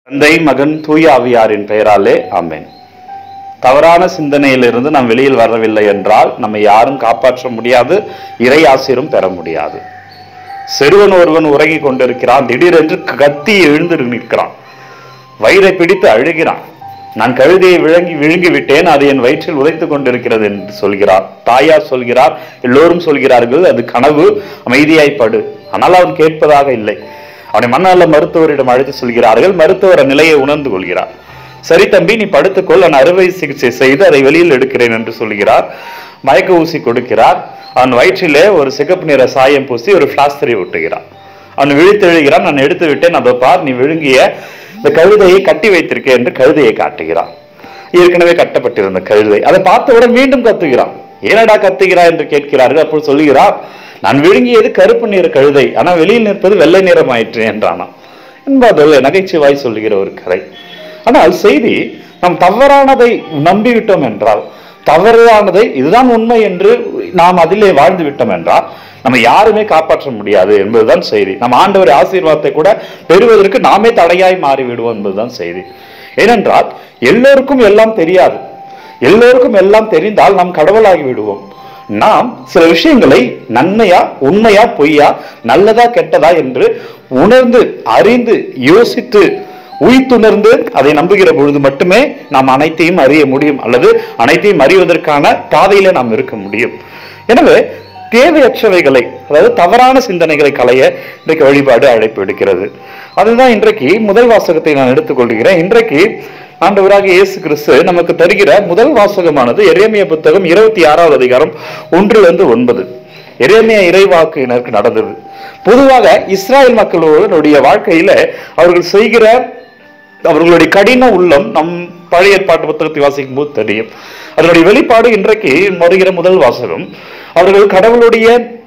தந்தை மகன் தூய ஆவியாரின் பெயராலே ஆமென் தவறான சிந்தனையிலிருந்து நாம் வெளியில் வரவில்லை என்றால் நம்மை யாரும் காப்பாற்ற முடியாது இறை ஆசிரும் பெற முடியாது சிறுவன் ஒருவன் உறங்கிக் கொண்டிருக்கிறான் திடீரென்று கத்தி எழுந்து நிற்கிறான் வயிறை பிடித்து அழுகிறான் நான் கழுதையை விழுங்கி விழுங்கி விட்டேன் அது என் வயிற்றில் உதைத்துக் கொண்டிருக்கிறது என்று சொல்கிறார் தாயார் சொல்கிறார் எல்லோரும் சொல்கிறார்கள் அது கனவு அமைதியாய் படு ஆனால் அவன் கேட்பதாக இல்லை அவனை மண்ணல்ல மருத்துவரிடம் அழைத்து சொல்கிறார்கள் மருத்துவர் நிலையை உணர்ந்து கொள்கிறார் சரி தம்பி நீ படுத்துக்கொள் நான் அறுவை சிகிச்சை செய்து அதை வெளியில் எடுக்கிறேன் என்று சொல்கிறார் மயக்க ஊசி கொடுக்கிறார் அவன் வயிற்றிலே ஒரு சிகப்பு நிற சாயம் பூசி ஒரு பிளாஸ்டரை ஒட்டுகிறார் அவன் விழித்தெழுகிறான் நான் எடுத்து விட்டேன் அதை பார் நீ விழுங்கிய இந்த கழுதையை கட்டி வைத்திருக்கேன் என்று கழுதையை காட்டுகிறான் ஏற்கனவே கட்டப்பட்டிருந்த கழுதை அதை பார்த்தவுடன் மீண்டும் கத்துகிறான் ஏனடா கத்துகிறாய் என்று கேட்கிறார்கள் அப்போது சொல்லுகிறார் நான் விழுங்கியது கருப்பு நிற கழுதை ஆனால் வெளியில் நிற்பது வெள்ளை நிறம் ஆயிற்று என்றானாம் என்பதில் நகைச்சுவாய் சொல்லுகிற ஒரு கதை ஆனால் செய்தி நாம் தவறானதை நம்பிவிட்டோம் என்றால் தவறானதை இதுதான் உண்மை என்று நாம் அதிலே வாழ்ந்து விட்டோம் என்றால் நம்ம யாருமே காப்பாற்ற முடியாது என்பதுதான் செய்தி நம்ம ஆண்டவர் ஆசீர்வாதத்தை கூட பெறுவதற்கு நாமே தடையாய் மாறி விடுவோம் என்பதுதான் செய்தி ஏனென்றால் எல்லோருக்கும் எல்லாம் தெரியாது எல்லோருக்கும் எல்லாம் தெரிந்தால் நாம் கடவுளாகி விடுவோம் நாம் சில விஷயங்களை நன்மையா உண்மையா பொய்யா நல்லதா கெட்டதா என்று உணர்ந்து அறிந்து யோசித்து உய்த்துணர்ந்து அதை நம்புகிற பொழுது மட்டுமே நாம் அனைத்தையும் அறிய முடியும் அல்லது அனைத்தையும் அறிவதற்கான பாதையில நாம் இருக்க முடியும் எனவே தேவையற்றவைகளை அதாவது தவறான சிந்தனைகளை களைய இன்றைக்கு வழிபாடு அழைப்பு எடுக்கிறது அதுதான் இன்றைக்கு முதல் வாசகத்தை நான் எடுத்துக்கொள்கிறேன் இன்றைக்கு ஆண்டவராக இயேசு கிறிஸ்து நமக்கு தருகிற முதல் வாசகமானது எரேமிய புத்தகம் இருபத்தி ஆறாவது அதிகாரம் ஒன்றிலிருந்து ஒன்பது எரேமிய இறைவாக்கினருக்கு நடந்தது பொதுவாக இஸ்ராயல் மக்களுடைய வாழ்க்கையில அவர்கள் செய்கிற அவர்களுடைய கடின உள்ளம் நம் பழைய ஏற்பாட்டு புத்தகத்தை வாசிக்கும் போது தெரியும் அதனுடைய வெளிப்பாடு இன்றைக்கு வருகிற முதல் வாசகம் அவர்கள் கடவுளுடைய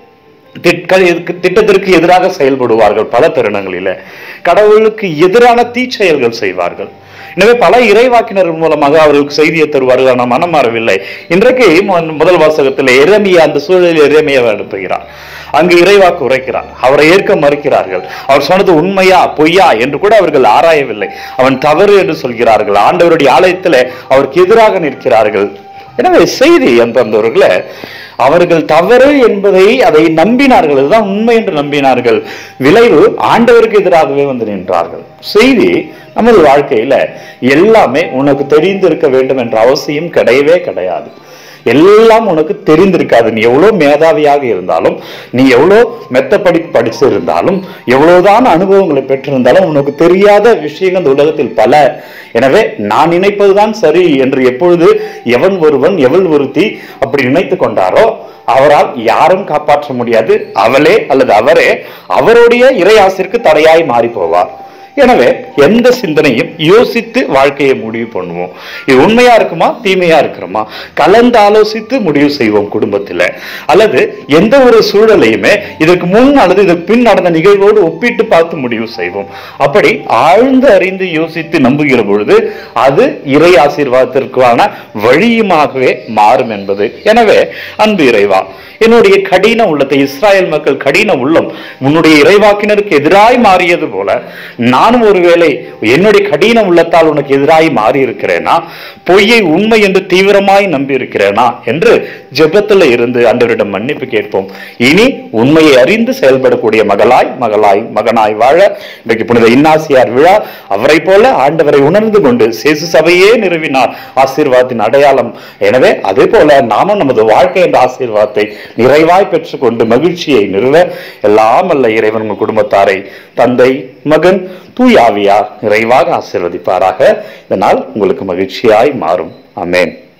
திட்க- திட்டத்திற்கு எதிராக செயல்படுவார்கள் பல தருணங்களில கடவுளுக்கு எதிரான தீச்செயல்கள் செய்வார்கள் எனவே பல இறைவாக்கினர் மூலமாக அவர்களுக்கு செய்தியை தருவார்கள் ஆனால் மனம் மாறவில்லை இன்றைக்கு மு- முதல் வாசகத்தில் எரேமியா அந்த சூழலில் எரேமியாவை அனுப்புகிறார் அங்கு இறைவாக்கு உரைக்கிறார் அவரை ஏற்க மறுக்கிறார்கள் அவர் சொன்னது உண்மையா பொய்யா என்று கூட அவர்கள் ஆராயவில்லை அவன் தவறு என்று சொல்கிறார்கள் ஆண்டவருடைய ஆலயத்தில் அவருக்கு எதிராக நிற்கிறார்கள் எனவே செய்தி என்பவர்களை அவர்கள் தவறு என்பதை அதை நம்பினார்கள் அதுதான் உண்மை என்று நம்பினார்கள் விளைவு ஆண்டவருக்கு எதிராகவே வந்து நின்றார்கள் செய்தி நமது வாழ்க்கையில எல்லாமே உனக்கு தெரிந்திருக்க வேண்டும் என்ற அவசியம் கிடையவே கிடையாது எல்லாம் உனக்கு தெரிந்திருக்காது நீ எவ்வளவு மேதாவியாக இருந்தாலும் நீ எவ்வளவு மெத்த படிப்பு படிச்சிருந்தாலும் எவ்வளவுதான் அனுபவங்களை பெற்றிருந்தாலும் உனக்கு தெரியாத விஷயங்கள் இந்த உலகத்தில் பல எனவே நான் நினைப்பதுதான் சரி என்று எப்பொழுது எவன் ஒருவன் எவள் ஒருத்தி அப்படி நினைத்து கொண்டாரோ அவரால் யாரும் காப்பாற்ற முடியாது அவளே அல்லது அவரே அவருடைய இறையாசிற்கு தடையாய் மாறி போவார் எனவே எந்த சிந்தனையும் யோசித்து வாழ்க்கையை முடிவு பண்ணுவோம் இது உண்மையா இருக்குமா தீமையா இருக்கிறோமா கலந்து ஆலோசித்து முடிவு செய்வோம் குடும்பத்துல அல்லது எந்த ஒரு சூழலையுமே இதற்கு முன் அல்லது இதற்கு பின் நடந்த நிகழ்வோடு ஒப்பிட்டு பார்த்து முடிவு செய்வோம் அப்படி ஆழ்ந்து அறிந்து யோசித்து நம்புகிற பொழுது அது இறை ஆசீர்வாதத்திற்கான வழியுமாகவே மாறும் என்பது எனவே அன்பு இறைவா என்னுடைய கடின உள்ளத்தை இஸ்ராயல் மக்கள் கடின உள்ளம் உன்னுடைய இறைவாக்கினருக்கு எதிராய் மாறியது போல நானும் ஒருவேளை என்னுடைய கடின உள்ளத்தால் உனக்கு எதிராய் மாறி இருக்கிறேனா பொய்யை உண்மை என்று தீவிரமாய் நம்பி இருக்கிறேனா என்று ஜெபத்துல இருந்து அன்றவரிடம் மன்னிப்பு கேட்போம் இனி உண்மையை அறிந்து செயல்படக்கூடிய மகளாய் மகளாய் மகனாய் வாழ இன்றைக்கு புனித இன்னாசியார் விழா அவரை போல ஆண்டவரை உணர்ந்து கொண்டு சேசு சபையே நிறுவினார் ஆசீர்வாதத்தின் அடையாளம் எனவே அதே போல நாமும் நமது வாழ்க்கை என்ற ஆசீர்வாதத்தை நிறைவாய் பெற்றுக்கொண்டு மகிழ்ச்சியை நிறுவ எல்லாம் அல்ல இறைவன் உங்கள் குடும்பத்தாரை தந்தை மகன் தூயாவியார் நிறைவாக ஆசீர்வதிப்பாராக இதனால் உங்களுக்கு மகிழ்ச்சியாய் மாறும் ஆமென்